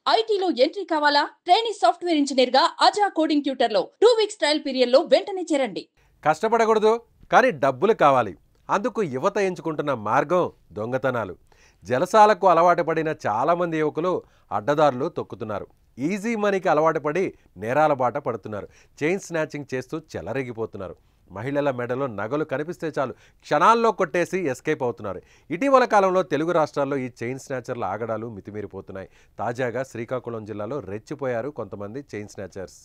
ఐటీలో ఎంట్రీ కావాలా training software engineer గా అజా కోడింగ్ ట్యూటర్ లో టూ వీక్స్ ట్రయల్ పీరియడ్ లో వెంటనే చేరండి కష్టపడకూడదు కానీ డబ్బులు కావాలి అందుకు యువత ఎంచుకుంటున్న మార్గం దొంగతనాలు జలసాలకు అలవాటు పడిన చాలామంది యువకులు అడ్డదారులు తొక్కుతున్నారు ఈజీ మనీకి అలవాటు పడి నేరాల బాట పడుతున్నారు చైన్ స్నాచింగ్ చేస్తూ చెలరేగిపోతున్నారు మహిళల మెడలో నగలు కనిపిస్తే చాలు క్షణాల్లో కొట్టేసి ఎస్కేప్ అవుతున్నారు ఇటీవల కాలంలో తెలుగు రాష్ట్రాల్లో ఈ చైన్ స్నాచర్ల ఆగడాలు మితిమీరిపోతున్నాయి తాజాగా శ్రీకాకుళం జిల్లాలో రెచ్చిపోయారు కొంతమంది చైన్ స్నాచర్స్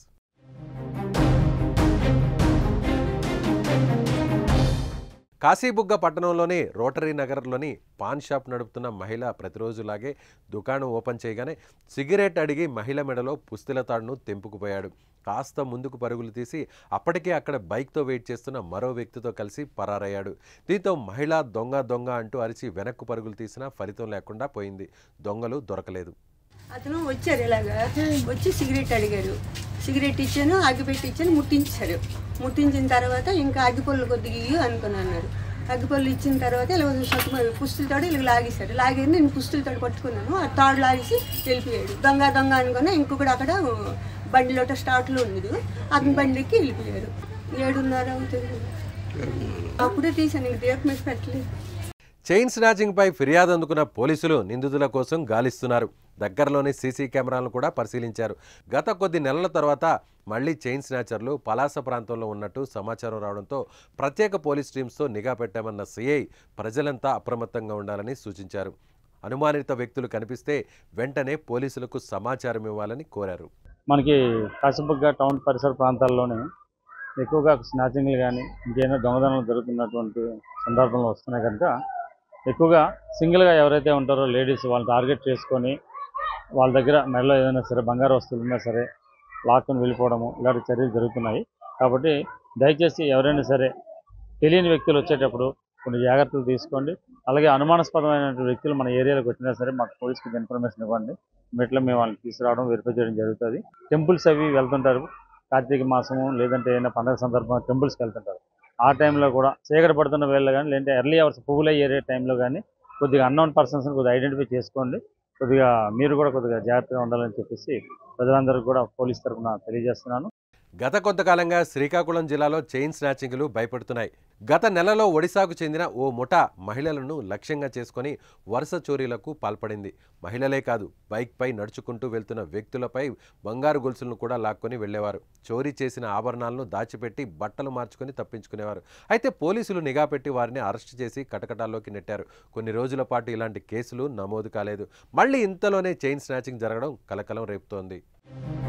కాశీబుగ్గ పట్టణంలోని రోటరీ నగర్లోని పాన్ షాప్ నడుపుతున్న మహిళ ప్రతిరోజులాగే దుకాణం ఓపెన్ చేయగానే సిగరెట్ అడిగి మహిళ మెడలో పుస్తెల తాడును తెంపుకుపోయాడు కాస్త ముందుకు పరుగులు తీసి అప్పటికే అక్కడ బైక్తో వెయిట్ చేస్తున్న మరో వ్యక్తితో కలిసి పరారయ్యాడు దీంతో మహిళ దొంగ దొంగ అంటూ అరిచి వెనక్కు పరుగులు తీసినా ఫలితం లేకుండా పోయింది దొంగలు దొరకలేదు అతను వచ్చారు ఇలాగా వచ్చి సిగరెట్ అడిగారు సిగరెట్ ఇచ్చాను అగ్గిపెట్టి ఇచ్చాను ముట్టించారు ముట్టించిన తర్వాత ఇంకా అగ్గిపొల్లు కొద్దిగా ఇయ్యి అనుకుని అన్నారు అగ్గిపొల్లు ఇచ్చిన తర్వాత ఇలా సొంత పుస్తులతోటి ఇలా లాగేశారు లాగి నేను పుస్తులతో పట్టుకున్నాను ఆ తాడు లాగేసి వెళ్ళిపోయాడు దొంగ దొంగ అనుకున్నా ఇంకొకటి అక్కడ బండిలోట స్టార్ట్లో ఉండదు అతని బండికి వెళ్ళిపోయారు ఏడున్నర అవుతుంది అప్పుడే తీసాను ఇంక దీపం మీద పెట్టలేదు చైన్ స్నాచింగ్పై ఫిర్యాదు అందుకున్న పోలీసులు నిందితుల కోసం గాలిస్తున్నారు దగ్గరలోని సీసీ కెమెరాలను కూడా పరిశీలించారు గత కొద్ది నెలల తర్వాత మళ్లీ చైన్ స్నాచర్లు పలాస ప్రాంతంలో ఉన్నట్టు సమాచారం రావడంతో ప్రత్యేక పోలీస్ టీమ్స్తో నిఘా పెట్టామన్న సిఐ ప్రజలంతా అప్రమత్తంగా ఉండాలని సూచించారు అనుమానిత వ్యక్తులు కనిపిస్తే వెంటనే పోలీసులకు సమాచారం ఇవ్వాలని కోరారు మనకి కాశీబుగ్గ టౌన్ పరిసర ప్రాంతాల్లోనే ఎక్కువగా స్నాచింగ్లు కానీ ఇంకేమైనా దొంగదనాలు జరుగుతున్నటువంటి సందర్భంలో వస్తున్నాయి కనుక ఎక్కువగా సింగిల్గా ఎవరైతే ఉంటారో లేడీస్ వాళ్ళని టార్గెట్ చేసుకొని వాళ్ళ దగ్గర మెడలో ఏదైనా సరే బంగారు వస్తువులు ఉన్నా సరే లాక్కొని వెళ్ళిపోవడము ఇలాంటి చర్యలు జరుగుతున్నాయి కాబట్టి దయచేసి ఎవరైనా సరే తెలియని వ్యక్తులు వచ్చేటప్పుడు కొన్ని జాగ్రత్తలు తీసుకోండి అలాగే అనుమానాస్పదమైన వ్యక్తులు మన ఏరియాలోకి వచ్చినా సరే మాకు పోలీస్కి ఇన్ఫర్మేషన్ ఇవ్వండి మెట్లో మేము వాళ్ళని తీసుకురావడం వెరిఫై చేయడం జరుగుతుంది టెంపుల్స్ అవి వెళ్తుంటారు కార్తీక మాసము లేదంటే ఏదైనా పండగ సందర్భంగా టెంపుల్స్కి వెళ్తుంటారు ఆ టైంలో కూడా చీకటి పడుతున్న వేళ కానీ లేదంటే ఎర్లీ అవర్స్ పువ్వుల ఏరియా టైంలో కానీ కొద్దిగా అన్నోన్ పర్సన్స్ని కొద్దిగా ఐడెంటిఫై చేసుకోండి కొద్దిగా మీరు కూడా కొద్దిగా జాగ్రత్తగా ఉండాలని చెప్పేసి ప్రజలందరికీ కూడా పోలీస్ తరఫున తెలియజేస్తున్నాను గత కొంతకాలంగా శ్రీకాకుళం జిల్లాలో చైన్ స్నాచింగ్లు భయపెడుతున్నాయి గత నెలలో ఒడిశాకు చెందిన ఓ ముఠా మహిళలను లక్ష్యంగా చేసుకొని వరుస చోరీలకు పాల్పడింది మహిళలే కాదు బైక్పై నడుచుకుంటూ వెళ్తున్న వ్యక్తులపై బంగారు గొలుసులను కూడా లాక్కొని వెళ్లేవారు చోరీ చేసిన ఆభరణాలను దాచిపెట్టి బట్టలు మార్చుకొని తప్పించుకునేవారు అయితే పోలీసులు నిఘా పెట్టి వారిని అరెస్టు చేసి కటకటాల్లోకి నెట్టారు కొన్ని రోజుల పాటు ఇలాంటి కేసులు నమోదు కాలేదు మళ్ళీ ఇంతలోనే చైన్ స్నాచింగ్ జరగడం కలకలం రేపుతోంది